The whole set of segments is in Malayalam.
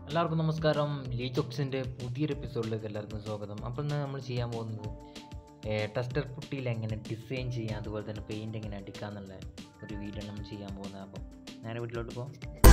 എല്ലാവർക്കും നമസ്കാരം ലീ ജോക്സിൻ്റെ പുതിയൊരു എപ്പിസോഡിലേക്ക് എല്ലാവർക്കും സ്വാഗതം അപ്പോൾ ഇന്ന് നമ്മൾ ചെയ്യാൻ പോകുന്നത് ടെസ്റ്റർ പുട്ടിയിൽ എങ്ങനെ ഡിസൈൻ ചെയ്യാം അതുപോലെ തന്നെ പെയിൻറ് എങ്ങനെ അടിക്കാം എന്നുള്ള ഒരു വീഡിയോ നമ്മൾ ചെയ്യാൻ പോകുന്നത് അപ്പോൾ നേരെ വീട്ടിലോട്ട് പോകാം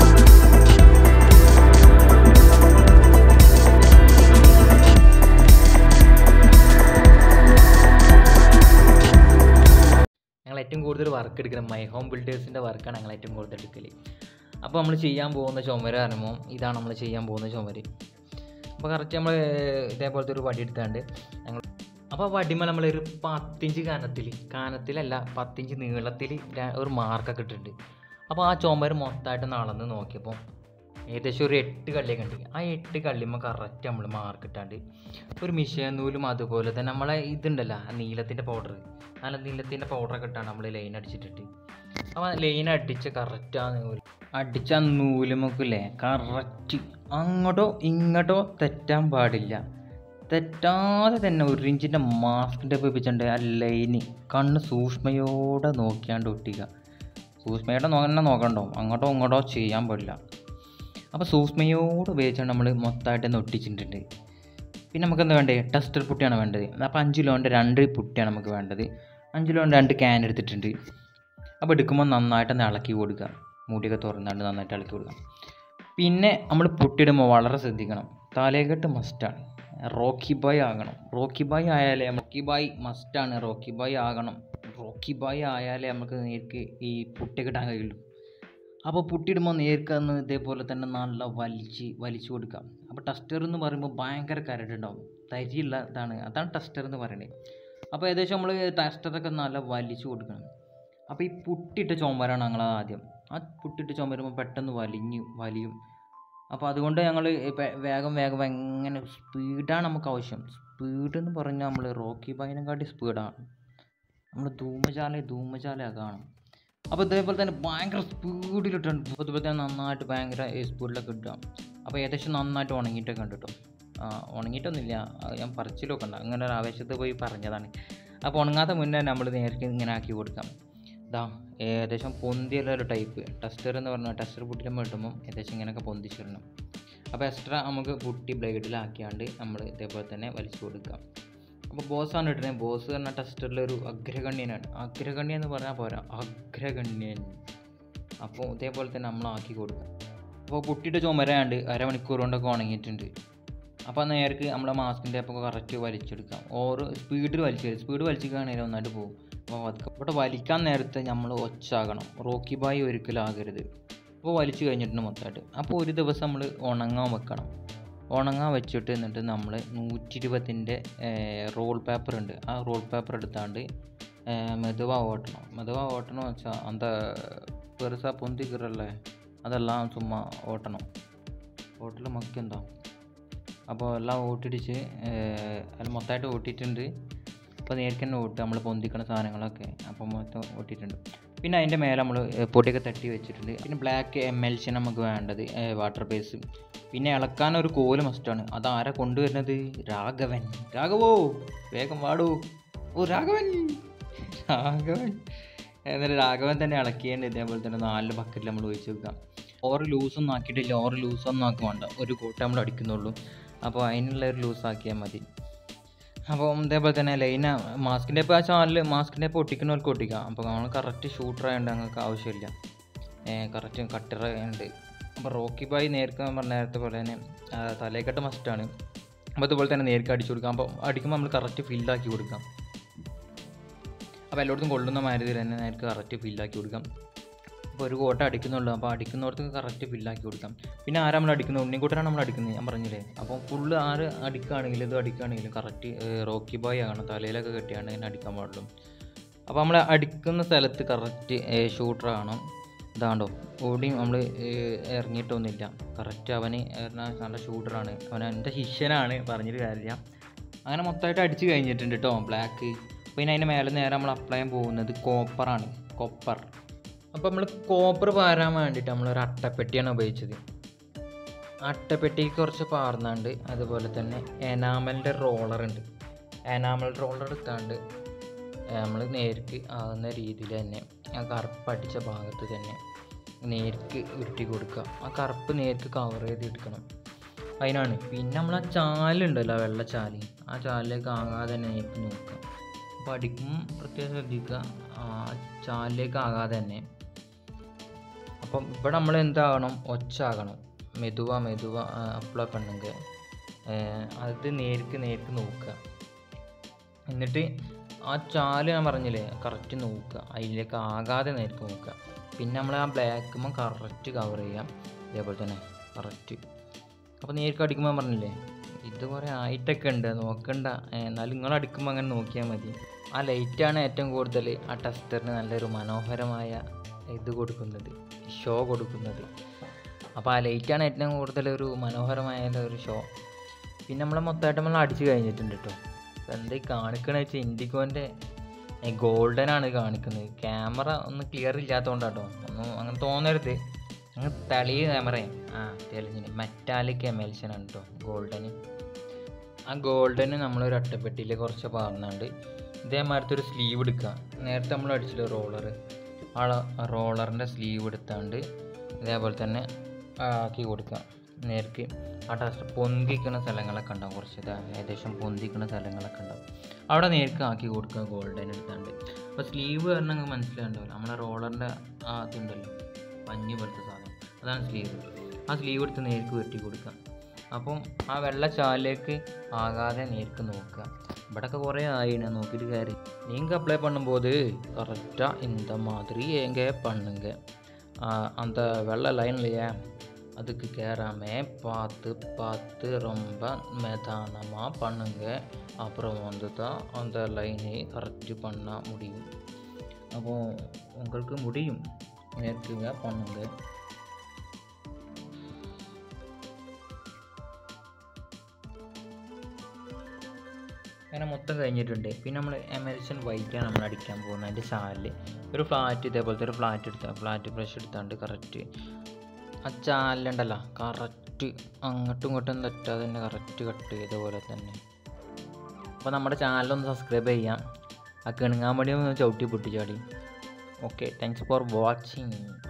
ഞങ്ങൾ ഏറ്റവും കൂടുതൽ വർക്ക് എടുക്കുന്നത് മൈ ഹോം ബിൽഡേഴ്സിൻ്റെ വർക്കാണ് ഞങ്ങൾ ഏറ്റവും കൂടുതൽ എടുക്കൽ അപ്പോൾ നമ്മൾ ചെയ്യാൻ പോകുന്ന ചുമര് പറയുമ്പോൾ ഇതാണ് നമ്മൾ ചെയ്യാൻ പോകുന്ന ചുമര് അപ്പോൾ കറക്റ്റ് നമ്മൾ ഇതേപോലത്തെ ഒരു വടി എടുത്താണ്ട് ഞങ്ങൾ അപ്പോൾ ആ വടിമ നമ്മളൊരു പത്തിഞ്ച് കാനത്തിൽ കാനത്തിലല്ല പത്തിഞ്ച് നീളത്തിൽ ര- ഒരു മാർക്കൊക്കെ ഇട്ടിട്ടുണ്ട് അപ്പോൾ ആ ചുമര് മൊത്തമായിട്ട് നടന്ന് നോക്കിയപ്പോൾ ഏകദേശം ഒരു എട്ട് കള്ളിയൊക്കെ ഉണ്ട് ആ എട്ട് കള്ളിമ്മ കറക്റ്റ് നമ്മൾ മാർക്ക് ഇട്ടാണ്ട് ഒരു മിഷൻ നൂലും അതുപോലെ തന്നെ നമ്മളെ ഇതുണ്ടല്ലോ ആ നീലത്തിൻ്റെ പൗഡർ നല്ല നീലത്തിൻ്റെ പൗഡറൊക്കെ ഇട്ടാണ് നമ്മൾ ലൈൻ അടിച്ചിട്ടിട്ട് അപ്പോൾ ലൈൻ അടിച്ച് കറക്റ്റ് ആ നൂല് അടിച്ച ആ നൂലുമൊക്കില്ലേ കറക്റ്റ് അങ്ങോട്ടോ ഇങ്ങോട്ടോ തെറ്റാൻ പാടില്ല തെറ്റാതെ തന്നെ ഒരു ഇഞ്ചിൻ്റെ മാസ്കിൻ്റെ വെപ്പിച്ചിട്ടുണ്ട് ആ ലൈന് കണ്ണ് സൂക്ഷ്മയോടെ നോക്കിയാണ്ട് ഒട്ടിക്കുക സൂക്ഷ്മയോടെ നോക്കണ നോക്കണ്ടോ അങ്ങോട്ടോ ഇങ്ങോട്ടോ ചെയ്യാൻ പാടില്ല അപ്പോൾ സൂക്ഷ്മയോട് ഉപയോഗിച്ചാണ് നമ്മൾ മൊത്തമായിട്ട് ഒന്ന് ഒട്ടിച്ചിട്ടുണ്ട് പിന്നെ നമുക്ക് എന്താ വേണ്ടത് ടെസ്റ്റർ പുട്ടിയാണ് വേണ്ടത് അപ്പോൾ അഞ്ച് കിലോൻ്റെ രണ്ട് പുട്ടിയാണ് നമുക്ക് വേണ്ടത് അഞ്ച് കിലോൻ്റെ രണ്ട് ക്യാൻ എടുത്തിട്ടുണ്ട് അപ്പോൾ എടുക്കുമ്പോൾ നന്നായിട്ടൊന്ന് ഇളക്കി കൊടുക്കുക മൂടിയൊക്കെ തുറന്നാണ്ട് നന്നായിട്ട് ഇളക്കി കൊടുക്കുക പിന്നെ നമ്മൾ പുട്ടിടുമ്പോൾ വളരെ ശ്രദ്ധിക്കണം തലകെട്ട് മസ്റ്റാണ് റോക്കി ബായ് ആകണം റോക്കി ബായ് ആയാലേ റോക്കി ബായ് മസ്റ്റാണ് റോക്കി ബായ് ആകണം റോക്കി ബായ് ആയാലേ നമുക്ക് നേർക്ക് ഈ പുട്ടി കിട്ടാൻ കഴിയുള്ളൂ അപ്പോൾ പുട്ടിയിടുമ്പോൾ നേർക്കന്ന് ഇതേപോലെ തന്നെ നല്ല വലിച്ച് വലിച്ചു കൊടുക്കാം അപ്പോൾ ടെസ്റ്റർ എന്ന് പറയുമ്പോൾ ഭയങ്കര കരടുണ്ടാവും തരിയുള്ള ഇതാണ് അതാണ് ടെസ്റ്റർ എന്ന് പറയുന്നത് അപ്പോൾ ഏകദേശം നമ്മൾ ടെസ്റ്ററൊക്കെ നല്ല വലിച്ചു കൊടുക്കണം അപ്പോൾ ഈ പുട്ടിട്ട ചുമരാണ് ഞങ്ങൾ ആദ്യം ആ പുട്ടിട്ട ചുമരുമ്പോൾ പെട്ടെന്ന് വലിഞ്ഞു വലിയും അപ്പോൾ അതുകൊണ്ട് ഞങ്ങൾ വേഗം വേഗം എങ്ങനെ സ്പീഡാണ് നമുക്ക് ആവശ്യം സ്പീഡ് എന്ന് പറഞ്ഞാൽ നമ്മൾ റോക്കി ബൈനെക്കാട്ടി സ്പീഡാണ് നമ്മൾ ധൂമശാല ധൂമശാല കാണും അപ്പോൾ ഇതേപോലെ തന്നെ ഭയങ്കര സ്പീഡിലിട്ടുണ്ട് അപ്പോൾ ഇതുപോലെ തന്നെ നന്നായിട്ട് ഭയങ്കര സ്പീഡിലൊക്കെ ഇട്ടാം അപ്പോൾ ഏകദേശം നന്നായിട്ട് ഉണങ്ങിയിട്ടൊക്കെ ഉണ്ട് കേട്ടോ ആ ഉണങ്ങിയിട്ടൊന്നുമില്ല അത് ഞാൻ പറിച്ചിലൊക്കെ ഉണ്ട് അങ്ങനെ ഒരു ആവേശത്തിൽ പോയി പറഞ്ഞതാണ് അപ്പോൾ ഉണങ്ങാത്ത മുന്നേ നമ്മൾ നേരത്തെ ഇങ്ങനെ ആക്കി കൊടുക്കാം ഇതാ ഏകദേശം പൊന്തിയുള്ള ഒരു ടൈപ്പ് ടെസ്റ്റർ എന്ന് പറഞ്ഞാൽ ടെസ്റ്റർ പുട്ടിലും കിട്ടുമ്പം ഏകദേശം ഇങ്ങനെയൊക്കെ പൊന്തിച്ചിടണം അപ്പോൾ എക്സ്ട്രാ നമുക്ക് പുട്ടി ബ്ലേഡിലാക്കിയാണ്ട് നമ്മൾ ഇതേപോലെ തന്നെ വലിച്ചു കൊടുക്കാം അപ്പോൾ ബോസാണ് ഇടുന്നത് ബോസ് പറഞ്ഞാൽ ടെസ്റ്ററിലെ ഒരു അഗ്രഗണ്യനാണ് അഗ്രഗണ്യൻ എന്ന് പറഞ്ഞാൽ പോരാ അഗ്രഗണ്യൻ അപ്പോൾ ഇതേപോലെ തന്നെ നമ്മൾ ആക്കി കൊടുക്കാം അപ്പോൾ പുട്ടിയുടെ ചുമരാണ്ട് അരമണിക്കൂർ കൊണ്ടൊക്കെ ഉണങ്ങിയിട്ടുണ്ട് അപ്പോൾ നേർക്ക് നമ്മളെ മാസ്കിൻ്റെ അപ്പോൾ കറക്റ്റ് വലിച്ചെടുക്കാം ഓരോ സ്പീഡിൽ വലിച്ചു സ്പീഡ് വലിച്ചിക്കുകയാണെങ്കിൽ ഒന്നായിട്ട് പോകും അപ്പോൾ പതുക്കെ ഇവിടെ വലിക്കാൻ നേരത്തെ നമ്മൾ ഒച്ചാകണം റോക്കി ബായി ഒരിക്കലും ആകരുത് അപ്പോൾ വലിച്ചു കഴിഞ്ഞിട്ടുണ്ട് മൊത്തമായിട്ട് അപ്പോൾ ഒരു ദിവസം നമ്മൾ ഉണങ്ങാൻ വെക്കണം ഉണങ്ങാൻ വെച്ചിട്ട് എന്നിട്ട് നമ്മൾ നൂറ്റി ഇരുപത്തിൻ്റെ റോൾ പേപ്പർ ഉണ്ട് ആ റോൾ പേപ്പർ എടുത്താണ്ട് മെതുവ ഓട്ടണം മെതുവ ഓട്ടണം വെച്ചാൽ അന്ത പെരുസാ പൊന്തിക്കിറല്ലേ അതെല്ലാം ചുമ്മാ ഓട്ടണം ഓട്ടൽ മക്കെന്താ അപ്പോൾ എല്ലാം ഓട്ടിടിച്ച് അത് മൊത്തമായിട്ട് ഓട്ടിയിട്ടുണ്ട് അപ്പോൾ നേർക്ക് തന്നെ ഓട്ട് നമ്മൾ പൊന്തിക്കണ സാധനങ്ങളൊക്കെ അപ്പോൾ മൊത്തം ഓട്ടിയിട്ടുണ്ട് പിന്നെ അതിൻ്റെ മേലെ നമ്മൾ പൊടിയൊക്കെ തട്ടി വെച്ചിട്ടുണ്ട് പിന്നെ ബ്ലാക്ക് എമൽഷൻ നമുക്ക് വേണ്ടത് വാട്ടർ ബേസ് പിന്നെ ഇളക്കാൻ ഒരു കോല് മസ്റ്റാണ് അത് ആരാ കൊണ്ടുവരുന്നത് രാഘവൻ രാഘവോ വേഗം വാടൂ ഓ രാഘവൻ രാഘവൻ എന്നിട്ട് രാഘവൻ തന്നെ ഇളക്കിയേണ്ട ഇതേപോലെ തന്നെ നാല് ബക്കറ്റിൽ നമ്മൾ ഒഴിച്ച് വെക്കാം ഓറ് ലൂസൊന്നും ആക്കിയിട്ടില്ല ഓറ് ലൂസൊന്നും ആക്കി വേണ്ട ഒരു കോട്ട നമ്മൾ അടിക്കുന്നുള്ളൂ അപ്പോൾ അതിനുള്ള ഒരു ലൂസ് ആക്കിയാൽ മതി അപ്പോൾ ഇതേപോലെ തന്നെ ലൈന മാസ്കിൻ്റെ ഇപ്പോൾ ആ ചാനൽ മാസ്കിൻ്റെ ഇപ്പോൾ ഒട്ടിക്കുന്നവർക്ക് ഒട്ടിക്കാം അപ്പോൾ നമ്മൾ കറക്റ്റ് ഷൂട്ടർ ആയതുകൊണ്ട് ഞങ്ങൾക്ക് ആവശ്യമില്ല കറക്റ്റ് കട്ടർ ഉണ്ട് അപ്പോൾ റോക്കി ബായി നേർക്ക് പറഞ്ഞ നേരത്തെ പോലെ തന്നെ ആ, തലയെക്കെട്ട് മസ്റ്റാണ് അപ്പോൾ അതുപോലെ തന്നെ നേർക്ക് അടിച്ചു കൊടുക്കാം അപ്പോൾ അടിക്കുമ്പോൾ നമ്മൾ കറക്റ്റ് ഫില്ലാക്കി കൊടുക്കാം അപ്പോൾ എല്ലായിടത്തും കൊള്ളുന്ന മാതിരി തന്നെ നേർക്ക് കറക്റ്റ് ഫില്ലാക്കി കൊടുക്കാം അപ്പോൾ ഒരു കോട്ട അടിക്കുന്നുള്ളൂ അപ്പോൾ അടിക്കുന്നിടത്ത് കറക്റ്റ് ഫില്ലാക്കി കൊടുക്കാം പിന്നെ ആരാ നമ്മൾ അടിക്കുന്നത് ഉണ്ണിക്കൂട്ടനാണ് നമ്മൾ അടിക്കുന്നത് ഞാൻ പറഞ്ഞില്ലേ അപ്പോൾ ഫുള്ള് ആര് അടിക്കുകയാണെങ്കിലും ഇത് അടിക്കുകയാണെങ്കിലും കറക്റ്റ് റോക്കി ബോയ് ആകണം തലയിലൊക്കെ കെട്ടിയാണ് ഇങ്ങനെ അടിക്കാൻ പാടുള്ളൂ അപ്പോൾ നമ്മൾ അടിക്കുന്ന സ്ഥലത്ത് കറക്റ്റ് ഷൂട്ടർ ആകണം ഇതാണ്ടോ ഓടിയും നമ്മൾ ഇറങ്ങിയിട്ടൊന്നുമില്ല കറക്റ്റ് അവന് പറഞ്ഞാൽ നല്ല ഷൂട്ടറാണ് അവൻ എൻ്റെ ശിഷ്യനാണ് പറഞ്ഞിട്ട് കാര്യമില്ല അങ്ങനെ മൊത്തമായിട്ട് അടിച്ച് കഴിഞ്ഞിട്ടുണ്ട് കേട്ടോ ബ്ലാക്ക് പിന്നെ അതിൻ്റെ മേലെ നേരെ നമ്മൾ അപ്ലൈ ചെയ്യാൻ പോകുന്നത് കോപ്പറാണ് കോപ്പർ അപ്പോൾ നമ്മൾ കോപ്പർ പാരാൻ വേണ്ടിയിട്ട് നമ്മളൊരു അട്ടപ്പെട്ടിയാണ് ഉപയോഗിച്ചത് അട്ടപ്പെട്ടിക്ക് കുറച്ച് പാർന്നാണ്ട് അതുപോലെ തന്നെ എനാമലിൻ്റെ റോളർ ഉണ്ട് എനാമൽ റോളർ എടുത്താണ്ട് നമ്മൾ നേർക്ക് ആകുന്ന രീതിയിൽ തന്നെ ആ കറുപ്പടിച്ച ഭാഗത്ത് തന്നെ നേർക്ക് ഉരുട്ടി കൊടുക്കുക ആ കറുപ്പ് നേർക്ക് കവർ ചെയ്ത് എടുക്കണം അതിനാണ് പിന്നെ നമ്മൾ ആ ചാലുണ്ടല്ലോ ആ വെള്ള ചാല് ആ ചാലിലേക്ക് ആകാതെ തന്നെ നേർക്ക് നോക്കുക അപ്പോൾ അടിക്കുമ്പോൾ പ്രത്യേകം ശ്രദ്ധിക്കുക ആ ചാലിലേക്ക് ആകാതെ തന്നെ അപ്പം ഇവിടെ നമ്മൾ എന്താകണം ഒച്ച ആകണം മെതുവ മെതുവ അപ്പളൊക്കെ ഉണ്ടെങ്കിൽ അത് നേർക്ക് നേർക്ക് നോക്കുക എന്നിട്ട് ആ ചാല് ഞാൻ പറഞ്ഞില്ലേ കറക്റ്റ് നോക്കുക അതിലേക്ക് ആകാതെ നേർക്ക് നോക്കുക പിന്നെ നമ്മൾ ആ ബ്ലാക്കുമ്പോൾ കറക്റ്റ് കവർ ചെയ്യാം ഇതേപോലെ തന്നെ കറക്റ്റ് അപ്പോൾ നേർക്ക് അടിക്കുമ്പോൾ ഞാൻ പറഞ്ഞില്ലേ ഇത് കുറേ ആയിട്ടൊക്കെ ഉണ്ട് നോക്കണ്ട ഏ, എന്നാലും നിങ്ങൾ അടിക്കുമ്പോൾ അങ്ങനെ നോക്കിയാൽ മതി ആ ലൈറ്റാണ് ഏറ്റവും കൂടുതൽ ആ ടെസ്റ്ററിന് നല്ലൊരു മനോഹരമായ ഇത് കൊടുക്കുന്നത് ഷോ കൊടുക്കുന്നത് അപ്പോൾ ആ ലൈറ്റാണ് ഏറ്റവും കൂടുതൽ ഒരു മനോഹരമായ ഒരു ഷോ പിന്നെ നമ്മൾ മൊത്തമായിട്ട് നമ്മൾ അടിച്ച് കഴിഞ്ഞിട്ടുണ്ട് കേട്ടോ എന്താ ഈ കാണിക്കണ വെച്ചാൽ ഇൻഡിഗോൻ്റെ ഗോൾഡൻ ആണ് കാണിക്കുന്നത് ക്യാമറ ഒന്ന് ക്ലിയർ ഇല്ലാത്തതുകൊണ്ടാട്ടോ ഒന്നും അങ്ങനെ തോന്നരുത് അങ്ങ് തെളിയ ക്യാമറയും ആ തെളിഞ്ഞിന് മെറ്റാലിക് എമൽഷൻ ആണ് കേട്ടോ ഗോൾഡന് ആ ഗോൾഡന് നമ്മളൊരു അട്ടപ്പെട്ടിയിൽ കുറച്ച് പാർന്നാണ്ട് ഇതേമാതിരത്തെ ഒരു സ്ലീവ് എടുക്കുക നേരത്തെ നമ്മൾ അടിച്ചില്ല റോളർ ആ റോളറിൻ്റെ സ്ലീവ് എടുത്താണ്ട് ഇതേപോലെ തന്നെ ആക്കി കൊടുക്കുക നേർക്ക് ആ ടെസ്റ്റ് പൊന്തിക്കുന്ന സ്ഥലങ്ങളൊക്കെ ഉണ്ടാവും കുറച്ച് ഇതാ ഏകദേശം പൊന്തിക്കുന്ന സ്ഥലങ്ങളൊക്കെ ഉണ്ടാവും അവിടെ നേർക്ക് ആക്കി കൊടുക്കുക ഗോൾഡൻ എടുത്താണ്ട് അപ്പോൾ സ്ലീവ് കാരണം നിങ്ങൾക്ക് മനസ്സിലായിട്ടുണ്ടാവില്ല നമ്മുടെ റോളറിൻ്റെ ആ ഇതുണ്ടല്ലോ പഞ്ഞ് പോലത്തെ സാധനം അതാണ് സ്ലീവ് ആ സ്ലീവ് എടുത്ത് നേർക്ക് വെട്ടി കൊടുക്കുക അപ്പം ആ വെള്ള ചാലിലേക്ക് ആകാതെ നേർക്ക് നോക്കുക ഇവിടെയൊക്കെ കുറേ ആയിന് നോക്കിയിട്ട് കയറി நீங்கள் அப்ளை பண்ணும்போது கரெக்டாக இந்த மாதிரி எங்க பண்ணுங்க ஆ, அந்த வெள்ளை லைன்லையே அதுக்கு கேறாம பார்த்து பார்த்து ரொம்ப நிதானமாக பண்ணுங்க அப்புறம் வந்து தான் அந்த லைனை கரெக்ட் பண்ண முடியும் அப்போ உங்களுக்கு முடியும் நேர்க்குங்க பண்ணுங்க അങ്ങനെ മൊത്തം കഴിഞ്ഞിട്ടുണ്ട് പിന്നെ നമ്മൾ എമൽഷൻ വൈറ്റാണ് നമ്മൾ അടിക്കാൻ പോകുന്നത് അതിൻ്റെ ചാലിൽ ഒരു ഫ്ലാറ്റ് ഇതേപോലത്തെ ഒരു ഫ്ലാറ്റ് എടുത്താൽ ഫ്ലാറ്റ് ബ്രഷ് എടുത്താണ്ട് കറക്റ്റ് ആ ചാലുണ്ടല്ലോ കറക്റ്റ് അങ്ങോട്ടും ഇങ്ങോട്ടും തെറ്റാതെ തന്നെ കറക്റ്റ് കട്ട് ചെയ്ത പോലെ തന്നെ അപ്പോൾ നമ്മുടെ ചാനലൊന്ന് സബ്സ്ക്രൈബ് ചെയ്യാം ആ കിണുങ്ങാൻ വേണ്ടി ഒന്ന് ചവിട്ടി പൊട്ടിച്ചാടി ഓക്കെ താങ്ക്സ് ഫോർ വാച്ചിങ്